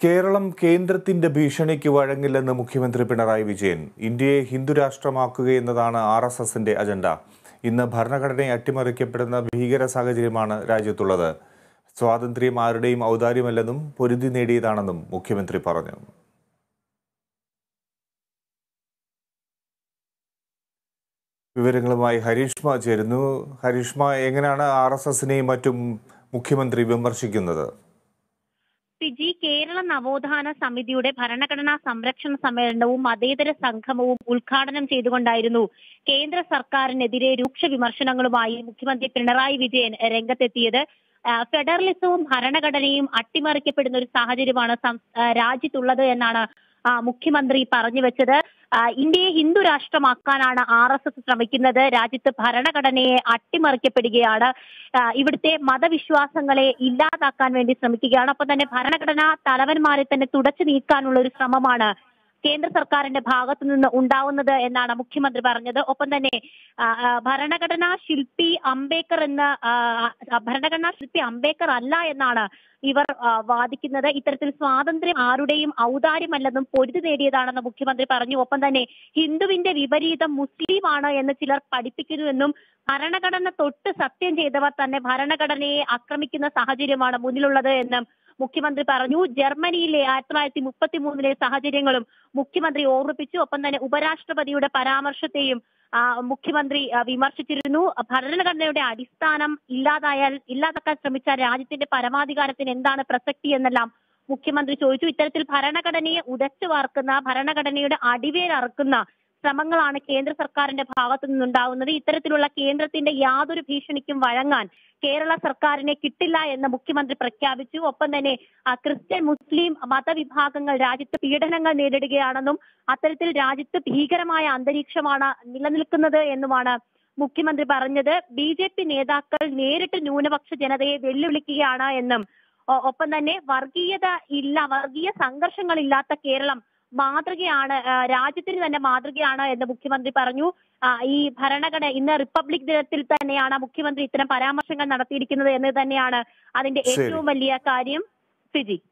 കേരളം കേന്ദ്രത്തിന്റെ ഭീഷണിക്ക് വഴങ്ങില്ലെന്ന് മുഖ്യമന്ത്രി പിണറായി വിജയൻ ഇന്ത്യയെ ഹിന്ദുരാഷ്ട്രമാക്കുകയെന്നതാണ് ആർ എസ് എസിന്റെ അജണ്ട ഇന്ന് ഭരണഘടനയെ അട്ടിമറിക്കപ്പെടുന്ന ഭീകര സാഹചര്യമാണ് രാജ്യത്തുള്ളത് സ്വാതന്ത്ര്യം ആരുടെയും ഔദാര്യമല്ലെന്നും പൊരുതി നേടിയതാണെന്നും മുഖ്യമന്ത്രി പറഞ്ഞു വിവരങ്ങളുമായി ഹരീഷ്മ ചേരുന്നു ഹരീഷ്മ എങ്ങനെയാണ് ആർ എസ് എസിനെയും മറ്റും മുഖ്യമന്ത്രി വിമർശിക്കുന്നത് ഫിജി കേരള നവോത്ഥാന സമിതിയുടെ ഭരണഘടനാ സംരക്ഷണ സമ്മേളനവും മതേതര സംഗമവും ഉദ്ഘാടനം ചെയ്തുകൊണ്ടായിരുന്നു കേന്ദ്ര സർക്കാരിനെതിരെ രൂക്ഷ വിമർശനങ്ങളുമായി മുഖ്യമന്ത്രി പിണറായി വിജയൻ രംഗത്തെത്തിയത് ആ, ഫെഡറലിസവും ഭരണഘടനയും അട്ടിമറിക്കപ്പെടുന്ന ഒരു സാഹചര്യമാണ് സം- ആ, രാജ്യത്തുള്ളത് എന്നാണ് ആ, മുഖ്യമന്ത്രി പറഞ്ഞു വെച്ചത് ആ, ഇന്ത്യയെ ഹിന്ദു രാഷ്ട്രമാക്കാനാണ് ആർ എസ് എസ് ശ്രമിക്കുന്നത് രാജ്യത്ത് ഭരണഘടനയെ അട്ടിമറിക്കപ്പെടുകയാണ് ആ, ഇവിടുത്തെ മതവിശ്വാസങ്ങളെ ഇല്ലാതാക്കാൻ വേണ്ടി ശ്രമിക്കുകയാണ് ഒപ്പം തന്നെ ഭരണഘടനാ തലവന്മാരെ തന്നെ തുടച്ചു നീക്കാനുള്ള ഒരു ശ്രമമാണ് കേന്ദ്ര സർക്കാരിന്റെ ഭാഗത്തു നിന്ന് ഉണ്ടാവുന്നത് എന്നാണ് മുഖ്യമന്ത്രി പറഞ്ഞത് ഒപ്പം തന്നെ ആ, ആ, ഭരണഘടനാ ശില്പി അംബേദ്കർ എന്ന ആ, ആ, ഭരണഘടനാ ശില്പി അംബേദ്കർ അല്ല എന്നാണ് ഇവർ ആ, വാദിക്കുന്നത് ഇത്തരത്തിൽ സ്വാതന്ത്ര്യം ആരുടെയും ഔദാര്യമല്ലെന്നും പൊരുതി നേടിയതാണെന്ന് മുഖ്യമന്ത്രി പറഞ്ഞു ഒപ്പം തന്നെ ഹിന്ദുവിന്റെ വിപരീതം മുസ്ലിമാണ് എന്ന് ചിലർ പഠിപ്പിക്കുന്നുവെന്നും ഭരണഘടന തൊട്ട് സത്യം ചെയ്തവർ തന്നെ ഭരണഘടനയെ ആക്രമിക്കുന്ന സാഹചര്യമാണ് മുന്നിലുള്ളത് എന്നും മുഖ്യമന്ത്രി പറഞ്ഞു ജർമ്മനിയിലെ ആയിരത്തി തൊള്ളായിരത്തി മുപ്പത്തി മൂന്നിലെ സാഹചര്യങ്ങളും മുഖ്യമന്ത്രി ഓർമ്മിപ്പിച്ചു ഒപ്പം തന്നെ ഉപരാഷ്ട്രപതിയുടെ പരാമർശത്തെയും ആ, മുഖ്യമന്ത്രി ആ, വിമർശിച്ചിരുന്നു ഭരണഘടനയുടെ അടിസ്ഥാനം ഇല്ലാതായാൽ ഇല്ലാതാക്കാൻ ശ്രമിച്ച രാജ്യത്തിന്റെ പരമാധികാരത്തിന് എന്താണ് പ്രസക്തി എന്നെല്ലാം മുഖ്യമന്ത്രി ചോദിച്ചു ഇത്തരത്തിൽ ഭരണഘടനയെ ഉടച്ചു വാർക്കുന്ന ഭരണഘടനയുടെ അടിവേരറുക്കുന്ന ശ്രമങ്ങളാണ് കേന്ദ്ര സർക്കാരിന്റെ ഭാഗത്തു നിന്നുണ്ടാകുന്നത് ഇത്തരത്തിലുള്ള കേന്ദ്രത്തിന്റെ യാതൊരു ഭീഷണിക്കും വഴങ്ങാൻ കേരള സർക്കാരിനെ കിട്ടില്ല എന്ന് മുഖ്യമന്ത്രി പ്രഖ്യാപിച്ചു ഒപ്പം തന്നെ ആ, ക്രിസ്ത്യൻ മുസ്ലിം മതവിഭാഗങ്ങൾ രാജ്യത്ത് പീഡനങ്ങൾ നേരിടുകയാണെന്നും അത്തരത്തിൽ രാജ്യത്ത് ഭീകരമായ അന്തരീക്ഷമാണ് നിലനിൽക്കുന്നത് എന്നുമാണ് മുഖ്യമന്ത്രി പറഞ്ഞത് ബി ജെ പി നേതാക്കൾ നേരിട്ട് ന്യൂനപക്ഷ ജനതയെ വെല്ലുവിളിക്കുകയാണ് എന്നും ഒ- ഒപ്പം തന്നെ വർഗീയത ഇല്ല വർഗീയ സംഘർഷങ്ങളില്ലാത്ത കേരളം മാതൃകയാണ് ആ, രാജ്യത്തിന് തന്നെ മാതൃകയാണ് എന്ന് മുഖ്യമന്ത്രി പറഞ്ഞു ആ, ഈ ഭരണഘടന ഇന്ന് റിപ്പബ്ലിക് ദിനത്തിൽ തന്നെയാണ് മുഖ്യമന്ത്രി ഇത്തരം പരാമർശങ്ങൾ നടത്തിയിരിക്കുന്നത് എന്ന് തന്നെയാണ് അതിന്റെ ശരി. ഏറ്റവും വലിയ കാര്യം ഫിജി